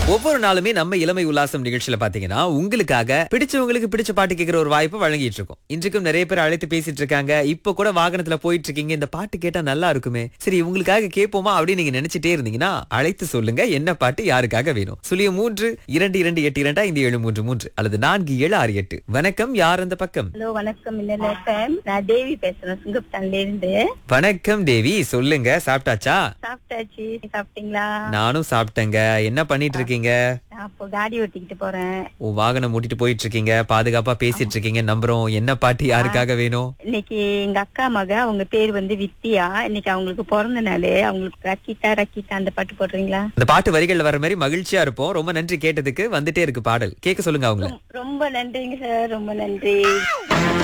ஒவ்வொரு நாளுமே நம்ம இளமை உல்லாசம் நிகழ்ச்சியில பாத்தீங்கன்னா உங்களுக்காக பிடிச்சவங்களுக்கு பிடிச்ச பாட்டு கேட்கிற ஒரு வாய்ப்பு வழங்கிட்டு இருக்கோம் இன்றைக்கும் நிறைய பேர் அழைத்து பேசிட்டு இருக்காங்க இப்ப கூட வாகனத்துல போயிட்டு இருக்கீங்க இந்த பாட்டு கேட்டா நல்லா இருக்குமே சரி உங்களுக்காக கேட்போமா அப்படின்னு நீங்க நினைச்சிட்டே இருந்தீங்கன்னா அழைத்து சொல்லுங்க என்ன பாட்டு யாருக்காக வேணும் சுழிய மூன்று இரண்டு இரண்டு எட்டு இரண்டா இந்த ஏழு மூன்று மூன்று அல்லது நான்கு ஏழு ஆறு எட்டு வணக்கம் யார் அந்த பக்கம் ஹலோ வணக்கம் மின்னல் எஃப்எம் நான் தேவி பேசுறேன் சிங்கப்பட்டான்ல இருந்து வணக்கம் தேவி சொல்லுங்க சாப்பிட்டாச்சா சாப்பிட்டாச்சு சாப்பிட்டீங்களா நானும் சாப்பிட்டேங்க என்ன பண்ணிட்டு இருக்கீங்க நான் இப்போ காடி ஓட்டிக்கிட்டு போறேன் உன் வாகனம் ஓட்டிட்டு போயிட்டு இருக்கீங்க பாதுகாப்பா பேசிட்டு இருக்கீங்க நம்புறோம் என்ன பாட்டு யாருக்காக வேணும் இன்னைக்கு எங்க அக்கா மக அவங்க பேர் வந்து வித்தியா இன்னைக்கு அவங்களுக்கு பிறந்த நாள் அவங்களுக்கு ரக்கிட்டா ரக்கிட்டா அந்த பாட்டு போடுறீங்களா இந்த பாட்டு வரிகள்ல வர மாதிரி மகிழ்ச்சியா இருப்போம் ரொம்ப நன்றி கேட்டதுக்கு வந்துட்டே இருக்கு பாடல் கேட்க சொல்லுங்க அவங்கள ரொம்ப நன்றிங்க சார் ரொம்ப நன்றி